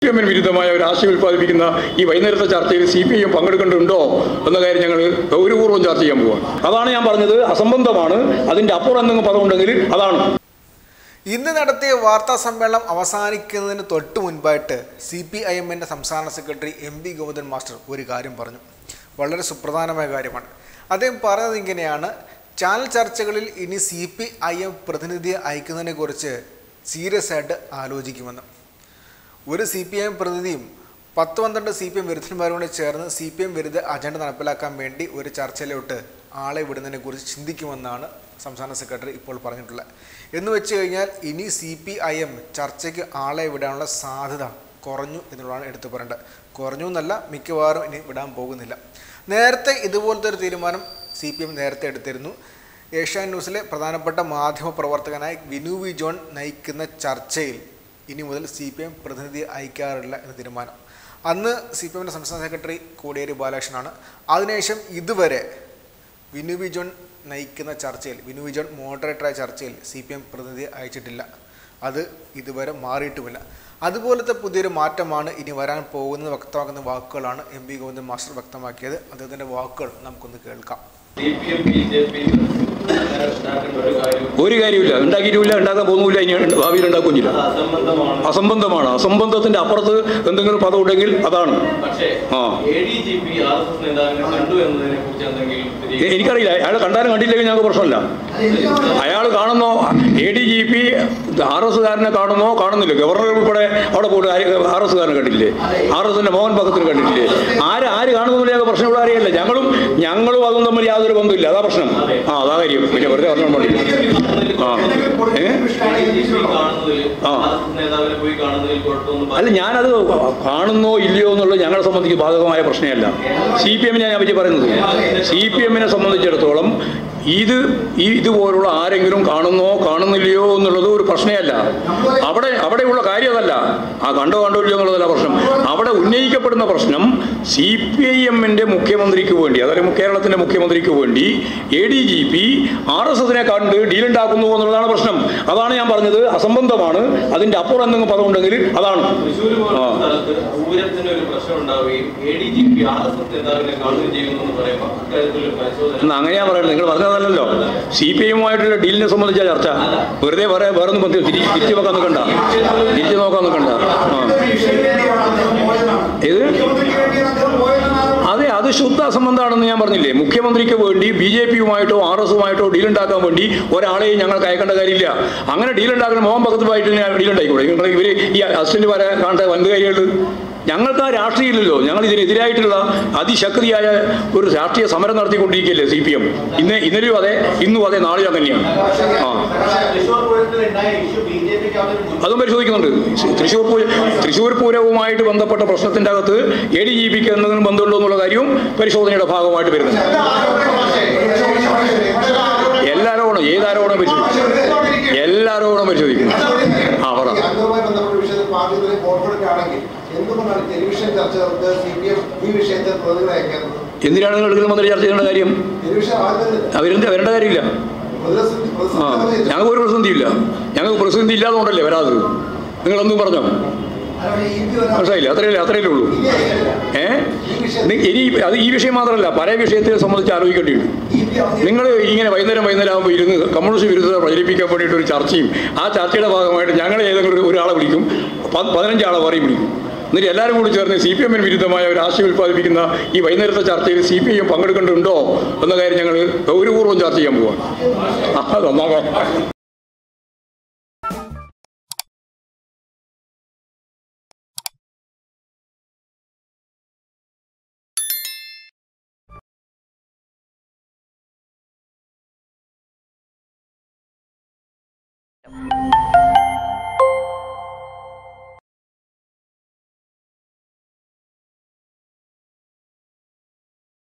P എമ്മിന് വിരുദ്ധമായ ഒരു ആശയം ഉൽപ്പാദിപ്പിക്കുന്ന ഈ വൈകുന്നേരത്തെ ചർച്ചയിൽ സി പി ഐ എം പങ്കെടുക്കേണ്ടതുണ്ടോ എന്ന കാര്യം ഞങ്ങൾ ഗൗരവപൂർവ്വം ചർച്ച ചെയ്യാൻ പോവാണ് അതാണ് ഞാൻ പറഞ്ഞത് അസംബന്ധമാണ് അതിൻ്റെ അപ്പുറം എന്തെങ്കിലും പദമുണ്ടെങ്കിൽ അതാണ് ഇന്ന് നടത്തിയ വാർത്താ സമ്മേളനം അവസാനിക്കുന്നതിന് തൊട്ട് മുൻപായിട്ട് സി പി ഐ എമ്മിൻ്റെ സംസ്ഥാന secretary M P Govindan master ഒരു കാര്യം പറഞ്ഞു വളരെ സുപ്രധാനമായ കാര്യമാണ് അദ്ദേഹം പറഞ്ഞത് ഇങ്ങനെയാണ് ചാനൽ ചർച്ചകളിൽ ഇനി സി പി ഐ എം പ്രതിനിധിയെ അയക്കുന്നതിനെക്കുറിച്ച് സീരിയസ് ആയിട്ട് ആലോചിക്കുമെന്ന് ഒരു സി പി ഐ എം പ്രതിനിധിയും പത്ത് പന്ത്രണ്ട് സി പി എം വിരുദ്ധന്മാരും കൂടെ ചേർന്ന് സി പി എം വിരുദ്ധ അജണ്ട നടപ്പിലാക്കാൻ വേണ്ടി ഒരു ചർച്ചയിലോട്ട് ആളെ വിടുന്നതിനെക്കുറിച്ച് ചിന്തിക്കുമെന്നാണ് സംസ്ഥാന സെക്രട്ടറി ഇപ്പോൾ പറഞ്ഞിട്ടുള്ളത് എന്ന് വെച്ച് കഴിഞ്ഞാൽ ഇനി സി പി ഐ എം ചർച്ചയ്ക്ക് ആളെ വിടാനുള്ള സാധ്യത കുറഞ്ഞു എന്നുള്ളതാണ് എടുത്തു പറയേണ്ടത് കുറഞ്ഞു എന്നല്ല മിക്കവാറും ഇനി വിടാൻ പോകുന്നില്ല നേരത്തെ ഇതുപോലത്തെ ഒരു തീരുമാനം സി പി എം നേരത്തെ എടുത്തിരുന്നു ഏഷ്യാൻ ന്യൂസിലെ പ്രധാനപ്പെട്ട മാധ്യമ പ്രവർത്തകനായ വിനു വി ജോൺ നയിക്കുന്ന ചർച്ചയിൽ ഇനി മുതൽ സി പി എം പ്രതിനിധി അയക്കാറില്ല എന്ന തീരുമാനം അന്ന് സി പി എമ്മിൻ്റെ സംസ്ഥാന സെക്രട്ടറി കോടിയേരി ബാലകൃഷ്ണനാണ് അതിനുശേഷം ഇതുവരെ വിനു വി ജോൺ നയിക്കുന്ന ചർച്ചയിൽ വിനു വി ജോൺ മോഡറേറ്ററായ ചർച്ചയിൽ സി പി എം പ്രതിനിധി അയച്ചിട്ടില്ല അത് ഇതുവരെ മാറിയിട്ടുമില്ല അതുപോലത്തെ പുതിയൊരു മാറ്റമാണ് ഇനി വരാൻ പോകുന്നത് വ്യക്തമാക്കുന്ന വാക്കുകളാണ് എം പി ഗോവിന്ദൻ മാസ്റ്റർ വ്യക്തമാക്കിയത് അദ്ദേഹത്തിൻ്റെ വാക്കുകൾ നമുക്കൊന്ന് കേൾക്കാം C P M B J P അങ്ങനെ ഉണ്ടാക്കേണ്ട ഒരു കാര്യം ഒരു കാര്യമില്ല ഉണ്ടാക്കിയിട്ടുമില്ല ഉണ്ടാക്കാൻ പോകുന്നില്ല ഇനി ഭാവിയിൽ ഉണ്ടാക്കുന്നില്ല അത് അസംബന്ധമാണ് അസംബന്ധമാണ് അസംബന്ധത്തിന്റെ അപ്പുറത്ത് എന്തെങ്കിലും പദം ഉണ്ടെങ്കിൽ അതാണ് പക്ഷേ ആ. A D G P R S S നേതാവിനെ കണ്ടു എന്നതിനെ കുറിച്ച് എന്തെങ്കിലും എ- തിരികെ എനിക്കറിയില്ല അയാൾ കണ്ടാലും കണ്ടില്ലെങ്കിൽ ഞങ്ങൾക്ക് പ്രശ്നമില്ല അയാൾ കാണുന്നോ A D G P R S കാരനെ കാണുന്നോ കാണുന്നില്ല ഗവർണർ ഉൾപ്പെടെ അവിടെ പോയിട്ട് ആർ എസ് കാരനെ കണ്ടില്ലേ ആർ എസിന്റെ മോഹൻ ഭഗത്തിന് കണ്ടിട്ടില്ലേ ആര് ആര് കാണുന്നില്ല ഞങ്ങൾക്ക് പ്രശ്നമുള്ള അറിയില്ല ഞങ്ങളും ഞങ്ങളും അതും തമ്മിൽ യാതൊരു ബന്ധമില്ല അതാ പ്രശ്നം ആ അതാ കാര്യം പിന്നെ വെറുതെ പറഞ്ഞാൽ മതി ആ ഏ കാണുന്നതിൽ ആ. ആർ എസ് എസ് നേതാവിനെ പോയി കാണുന്നതിൽ കുഴപ്പമൊന്നും അല്ല ഞാനത് കാണുന്നോ ഇല്ലയോ എന്നുള്ളത് ഞങ്ങളെ സംബന്ധിച്ച് ബാധകമായ പ്രശ്നമല്ല സി പി എമ്മിനെ ഞാൻ പറ്റി പറയുന്നത് സി പി എമ്മിനെ സംബന്ധിച്ചിടത്തോളം ഇത് ഈ ഇതുപോലുള്ള ആരെങ്കിലും കാണുന്നോ കാണുന്നില്ലയോ എന്നുള്ളത് ഒരു പ്രശ്നമല്ല അവിടെ അവിടെയുള്ള കാര്യം അതല്ല ആ കണ്ടോ കണ്ടോ ഇല്ലയോ എന്നുള്ളതല്ല പ്രശ്നം അവിടെ ഉന്നയിക്കപ്പെടുന്ന പ്രശ്നം സി പി ഐ എമ്മിൻ്റെ മുഖ്യമന്ത്രിക്ക് വേണ്ടി അതായത് കേരളത്തിൻ്റെ മുഖ്യമന്ത്രിക്ക് വേണ്ടി A D G P R S എസിനെ കണ്ട് ഡീലുണ്ടാക്കുന്നു എന്നുള്ളതാണ് പ്രശ്നം അതാണ് ഞാൻ പറഞ്ഞത് അസംബന്ധമാണ് അതിൻ്റെ അപ്പുറം എന്തെങ്കിലും പദമുണ്ടെങ്കിൽ അതാണ് തൃശ്ശൂർ പോലുള്ള ആ. സ്ഥലത്ത് പൂരത്തിന് ഒരു പ്രശ്നം ഉണ്ടാവുകയും A D G P R S S നേതാവിനെ കാണുകയും ചെയ്യുന്നു എന്ന് പറയുമ്പോൾ അക്കാര്യത്തിലൊരു പരിശോധന എന്നാ അങ്ങനെയാ പറയുന്നത് നിങ്ങൾ പറഞ്ഞതല്ലല്ലോ സി പി എമ്മുമായിട്ടുള്ള ഡീലിനെ സംബന്ധിച്ച ചർച്ച വെറുതെ വേറെ വേറെ ഒന്നും പറ്റി തിരി- തിരിച്ചു നോക്കാൻ നിൽക്കണ്ട തിരിച്ചു നോക്കാൻ നിൽക്കണ്ട ആ ഏത് അതെ അത് ശുദ്ധ അസംബന്ധമാണെന്ന് ഞാൻ പറഞ്ഞില്ലേ മുഖ്യമന്ത്രിക്ക് വേണ്ടി ബി ജെ പിയുമായിട്ടോ ആർ എസുമായിട്ടോ ഡീൽ ഉണ്ടാക്കാൻ വേണ്ടി ഒരാളെയും ഞങ്ങൾക്ക് അയക്കേണ്ട കാര്യമില്ല അങ്ങനെ ഡീൽ ഉണ്ടാക്കുന്ന മോഹൻ ഭഗത്തുമായിട്ട് ഡീൽ ഉണ്ടായിക്കൂടെ നിങ്ങൾ ഇവർ ഈ അസിസ്റ്റന്റുമാരെ കാണേണ്ട വന്ത് കാര്യമുള്ളൂ ഞങ്ങൾക്ക് ആ രാഷ്ട്രീയമില്ലല്ലോ ഞങ്ങൾ ഇതിനെതിരായിട്ടുള്ള അതിശക്തിയായ ഒരു രാഷ്ട്രീയ സമരം നടത്തിക്കൊണ്ടിരിക്കുകയല്ലേ സി പി എം ഇന്ന് ഇന്നലെയും അതെ ഇന്നും അതെ നാളെയും അങ്ങനെയാണ് ആ അതും പരിശോധിക്കുന്നുണ്ട് തൃശ്ശൂർ പൂര തൃശ്ശൂർ പൂരവുമായിട്ട് ബന്ധപ്പെട്ട പ്രശ്നത്തിന്റെ അകത്ത് എ ഡി ജി പിക്ക് എന്തെങ്കിലും ബന്ധമുണ്ടോ എന്നുള്ള കാര്യവും പരിശോധനയുടെ ഭാഗമായിട്ട് വരുന്നുണ്ട് എല്ലാ ആരോപണം ഏത് ആരോപണം പരിശോധിക്കും എല്ലാ ആരോപണം പരിശോധിക്കും ആ പറ അതുമായി ബന്ധപ്പെട്ട വിഷയത്തിൽ പാർട്ടി ഇതുവരെ കോൺഫിഡന്റ് ആണെങ്കിൽ എന്തുകൊണ്ടാണ് ടെലിവിഷൻ ചർച്ചകൾക്ക് സി പി എം ഈ വിഷയത്തിൽ പ്രതികളെ അയക്കാത്തത് എന്തിനാണ് നിങ്ങൾ ഇതിൽ വന്നിട്ട് ചർച്ച ചെയ്യേണ്ട കാര്യം ടെലിവിഷൻ ആദ്യം തന്നെ അവരെന്താ വരേണ്ട കാര്യമില്ല പ്രതിസന്ധി- ആ പ്രതിസന്ധി ഞങ്ങൾക്ക് ഒരു പ്രതിസന്ധിയില്ല ഞങ്ങൾക്ക് പ്രതിസന്ധി ഇല്ലാതുകൊണ്ടല്ലേ വരാത്തത് നിങ്ങളൊന്നും പറഞ്ഞോ മനസ്സിലായില്ല അത്രയല്ലേ അത്രയല്ലേ ഉള്ളൂ ഏ നി- ഇനി അത് ഈ വിഷയം മാത്രമല്ല പല വിഷയത്തെ സംബന്ധിച്ച് ആലോചിക്കേണ്ടിയുണ്ട് നിങ്ങൾ ഇങ്ങനെ വൈകുന്നേരം വൈകുന്നേരം ആകുമ്പോൾ ഇരുന്ന് കമ്മ്യൂണിസ്റ്റ് വിരുദ്ധത പ്രചരിപ്പിക്കാൻ വേണ്ടിയിട്ട് ഒരു ചർച്ചയും ആ ചർച്ചയുടെ ഭാഗമായിട്ട് ഞങ്ങൾ ഏതെങ്കിലും ഒരു- ഒരാളെ വിളിക്കും പ- പതിനഞ്ചാളെ പറയും വിളിക്കും എന്നിട്ട് എല്ലാവരും കൂടി ചേർന്ന് സി പി എമ്മിന് വിരുദ്ധമായ ഒരു ആശയം ഉൽപ്പാദിപ്പിക്കുന്ന ഈ വൈകുന്നേരത്തെ ചർച്ചയിൽ സി പി എം പങ്കെടുക്കേണ്ടതുണ്ടോ എന്ന കാര്യം ഞങ്ങൾ ഗൗരവപൂർവ്വം ചർച്ച ചെയ്യാൻ പോവാണ് ആ, നന്നാകാം